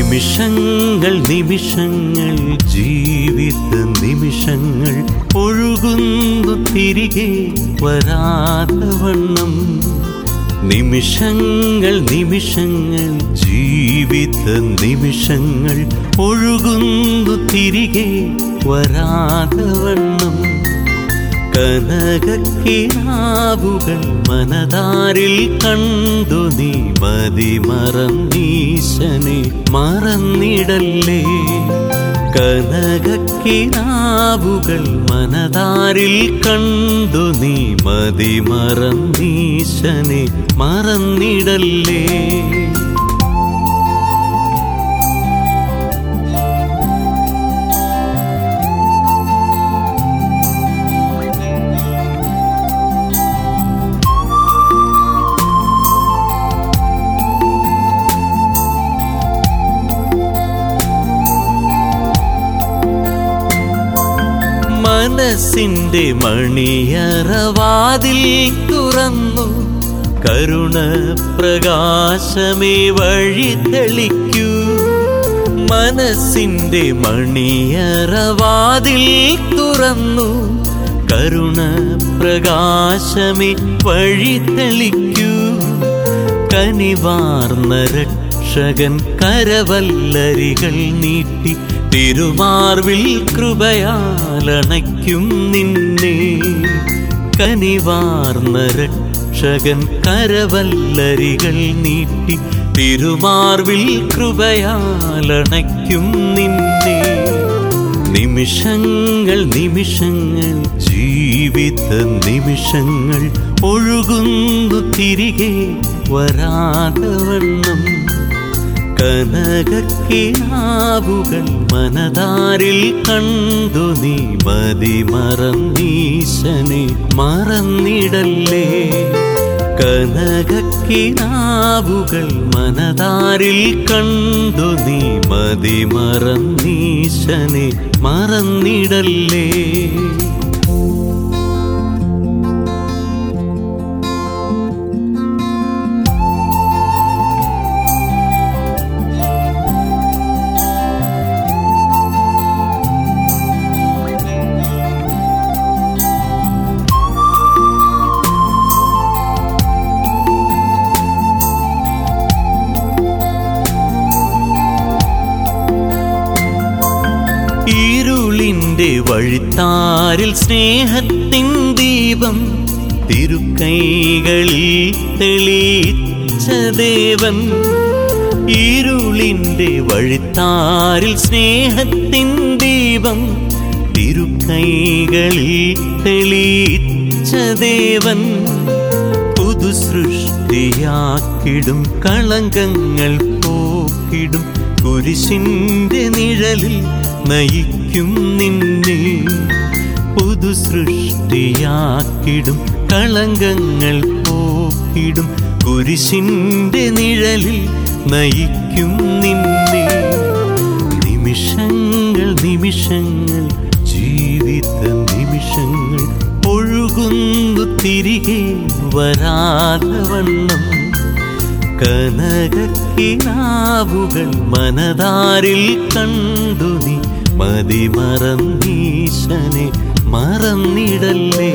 നിമിഷങ്ങൾ നിമിഷങ്ങൾ ജീവിത നിമിഷങ്ങൾ ഒഴുകുന്നു തിരികെ വരാതെ വണ്ണം നിമിഷങ്ങൾ നിമിഷങ്ങൾ ജീവിത നിമിഷങ്ങൾ ഒഴുകുന്നു തിരികെ വരാതെ വണ്ണം കനകക്കിനാവുകൾ മനതാരിൽ കണ്ടു നീ മതി മറന്നീശനെ മറന്നിടല്ലേ കനകക്കിനാവുകൾ മനതാരിൽ കണ്ടു നീ മതി മറന്നീശനെ മറന്നിടല്ലേ മനസ്സിന്റെ മണിയറവാതിൽ തുറന്നു കരുണ പ്രകാശമേ വഴി തെളിക്കൂ മനസ്സിന്റെ മണിയറവാതിൽ തുറന്നു കരുണ പ്രകാശമേ വഴി തെളിക്കൂ കനിവാർന്ന രക്ഷകൻ കരവല്ലരികൾ നീട്ടി തിരുമാർവിൽ കൃപയാലണയ്ക്കും നിന്നെ കനിവാർന്ന രക്ഷകൻ കരവല്ലരികൾ നീട്ടി തിരുമാർവിൽ കൃപയാലണയ്ക്കും നിന്നെ നിമിഷങ്ങൾ നിമിഷങ്ങൾ ജീവിത നിമിഷങ്ങൾ ഒഴുകുന്നു തിരികെ വരാതെ വണ്ണം കനകക്കിനാവുകൾ മനതാരിൽ കണ്ടു നീ മതി മറന്നീശനെ മറന്നിടല്ലേ കനകക്കിനാവുകൾ മനതാരിൽ കണ്ടു നീ മതി മറന്നീശനെ മറന്നിടല്ലേ ഇരുളിന്റെ വഴിത്താരിൽ സ്നേഹത്തിൻ ദീപം തിരുക്കൈകളിൽ തെളിയിച്ച ദേവൻ ഇരുളിന്റെ വഴിത്താരിൽ സ്നേഹത്തിൻ ദീപം തിരുക്കൈകളിൽ തെളിയിച്ച ദേവൻ പുതു സൃഷ്ടിയാക്കിടും കളങ്കങ്ങൾ പോക്കിടും കുരിശിന്റെ നിഴലിൽ നയിക്കും നിന്നെ പുതു സൃഷ്ടിയാക്കിടും കളങ്കങ്ങൾ പോക്കിടും കുരിശിന്റെ നിഴലിൽ നയിക്കും നിന്നെ നിമിഷങ്ങൾ നിമിഷങ്ങൾ ജീവിത നിമിഷങ്ങൾ ഒഴുകുന്നു തിരികെ വരാതെ വണ്ണം കനകക്കിനാവുകൾ മനതാരിൽ കണ്ടു നീ മതി മറന്നീശനെ മറന്നിടല്ലേ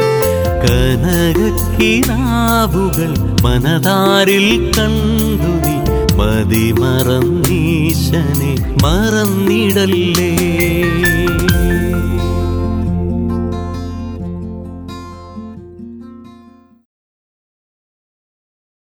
കനകക്കിനാവുകൾ മനതാരിൽ കണ്ടു നീ മതി മറന്നീശനെ മറന്നിടല്ലേ